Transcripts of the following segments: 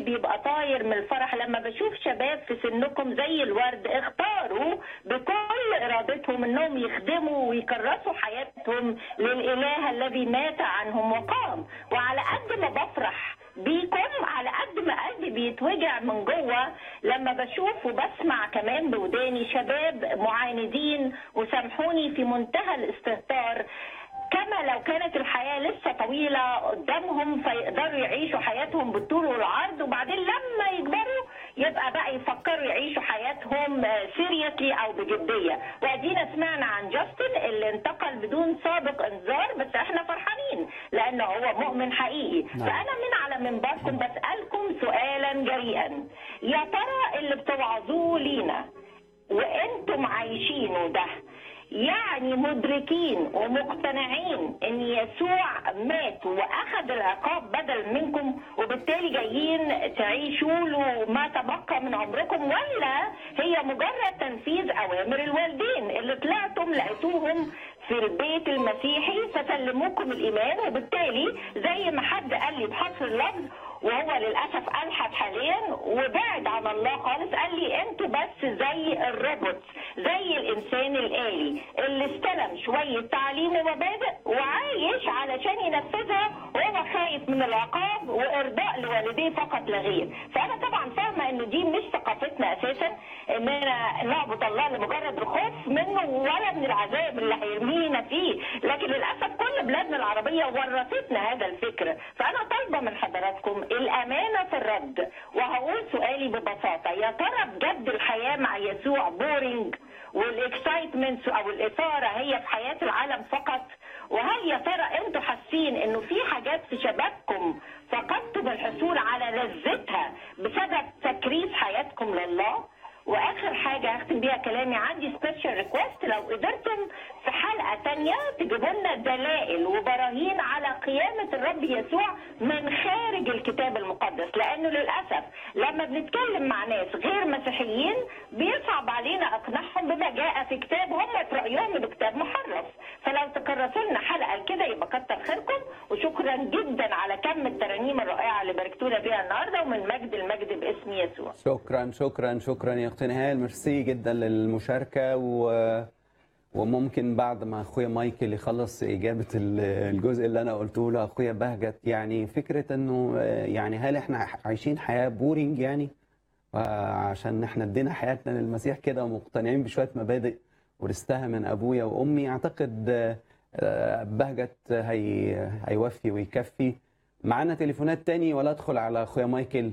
بيبقى طاير من الفرح لما بشوف شباب في سنكم زي الورد اختاروا بكل ارادتهم انهم يخدموا ويكرسوا حياتهم للاله الذي مات عنهم وقام وعلى قد ما بفرح بيكم على قد ما قلبي بيتوجع من جوه لما بشوف وبسمع كمان بوداني شباب معاندين وسامحوني في منتهى الاستهتار كما لو كانت الحياة لسه طويلة قدامهم فيقدروا يعيشوا حياتهم بالطول والعرض وبعدين لما يكبروا يبقى بقى يفكروا يعيشوا حياتهم سيريسلي او بجدية وادينا سمعنا عن جاستن اللي انتقل بدون سابق انذار بس احنا فرحانين لانه هو مؤمن حقيقي نعم. فانا من على منبركم بسألكم سؤالا جريئا يا ترى اللي بتوعظوه لينا وانتم عايشينه ده يعني مدركين ومقتنعين ان يسوع مات واخذ العقاب بدل منكم وبالتالي جايين تعيشوا له ما تبقى من عمركم ولا هي مجرد تنفيذ اوامر الوالدين اللي طلعتم لقيتوهم في البيت المسيحي فسلموكم الايمان وبالتالي زي ما حد قال لي بحصر اللفظ وهو للاسف الحد حاليا وبعد عن الله خالص قال لي انتوا بس زي الروبوت زي الانسان الالي اللي استلم شويه تعليم ومبادئ وعايش علشان ينفذها وهو خايف من العقاب وارضاء لوالديه فقط لا غير فانا طبعا فاهمه ان دي مش ثقافتنا اساسا اننا نعبد الله لمجرد الخوف منه ولا من العذاب اللي هيرمينا فيه لكن للاسف كل بلادنا العربيه ورثتنا هذا الفكر فانا طالبه من حضراتكم الامانه في الرد وهقول سؤالي ببساطه يا ترى بجد الحياه مع يسوع بورينج والاكسايتمنت او الاثاره هي في حياه العالم فقط وهل يا ترى انتوا حاسين انه في حاجات في شبابكم فقدتم الحصول على لذتها بسبب تكريس حياتكم لله واخر حاجه هختم بيها كلامي عندي سبيشال ريكوست لو قدرتم في حلقه تانية تجيبوا لنا دلائل وبراهين على قيامه الرب يسوع من خارج الكتاب المقدس لانه للاسف لما بنتكلم مع ناس غير مسيحيين بيصعب علينا اقناعهم بما جاء في كتاب هم في رايهم انه كتاب محرف فلو تكرسوا لنا حلقه كده يبقى كتر خيركم وشكرا جدا على كم الترانيم الرائعه اللي باركتونا بيها النهارده ومن مجد المجد باسم يسوع شكرا شكرا شكرا يا اختي نهال ميرسي جدا للمشاركه و... وممكن بعد ما اخويا مايكل يخلص اجابه ال- الجزء اللي انا قلته له اخويا بهجت يعني فكره انه آه، يعني هل احنا عايشين حياه بورينج يعني عشان احنا ادينا حياتنا للمسيح كده ومقتنعين بشويه مبادئ ورثتها من ابويا وامي اعتقد آه، آه، بهجت هي هيوفي ويكفي معانا تليفونات تاني ولا ادخل على اخويا مايكل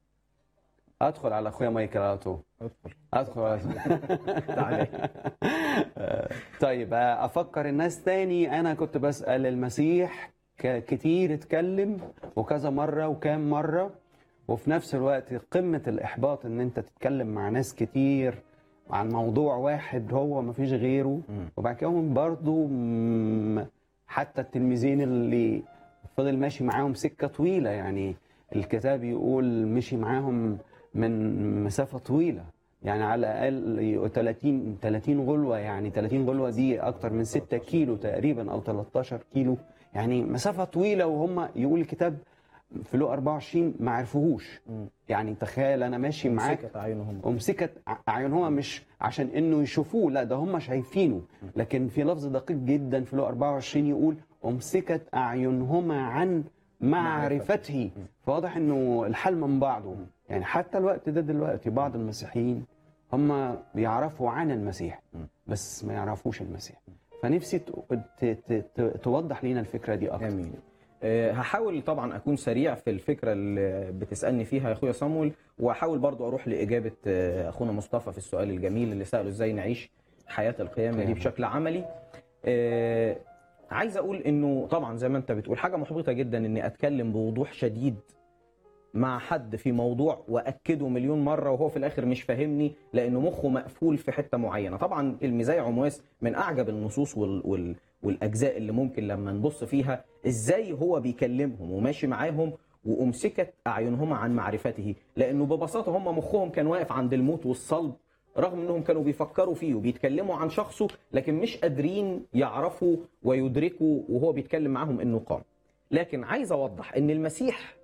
ادخل على اخويا مايكل على طول ادخل ادخل تعالى. آه، طيب آه، افكر الناس تاني انا كنت بسال المسيح ك- كتير اتكلم وكذا مره وكام مره وفي نفس الوقت قمه الاحباط ان انت تتكلم مع ناس كتير عن موضوع واحد هو ما فيش غيره مم. وبعد كده هم برضو مم، حتى التلميذين اللي فضل ماشي معاهم سكه طويله يعني الكتاب يقول مشي معاهم من مسافه طويله يعني على الاقل 30 30 غلوه يعني 30 غلوه دي اكتر من 6 كيلو تقريبا او 13 كيلو يعني مسافه طويله وهم يقول الكتاب في لو 24 ما عرفوهوش مم. يعني تخيل انا ماشي معاك مسكت عينهم ومسكت ع- اعينهما مش عشان انه يشوفوه لا ده هم شايفينه لكن في لفظ دقيق جدا في لو 24 يقول امسكت اعينهما عن معرفته فواضح انه الحال من بعضه يعني حتى الوقت ده دلوقتي بعض المسيحيين هم بيعرفوا عن المسيح بس ما يعرفوش المسيح فنفسي ت- ت- ت- ت- توضح لينا الفكره دي اكتر جميل آه، هحاول طبعا اكون سريع في الفكره اللي بتسالني فيها يا اخويا صامويل واحاول برضو اروح لاجابه آه، اخونا مصطفى في السؤال الجميل اللي ساله ازاي نعيش حياه القيامه دي قيامة. بشكل عملي آه، عايز اقول انه طبعا زي ما انت بتقول حاجه محبطه جدا اني اتكلم بوضوح شديد مع حد في موضوع واكده مليون مره وهو في الاخر مش فاهمني لانه مخه مقفول في حته معينه طبعا المزايا عمواس من اعجب النصوص وال وال والاجزاء اللي ممكن لما نبص فيها ازاي هو بيكلمهم وماشي معاهم وامسكت اعينهما عن معرفته لانه ببساطه هم مخهم كان واقف عند الموت والصلب رغم انهم كانوا بيفكروا فيه وبيتكلموا عن شخصه لكن مش قادرين يعرفوا ويدركوا وهو بيتكلم معاهم انه قام لكن عايز اوضح ان المسيح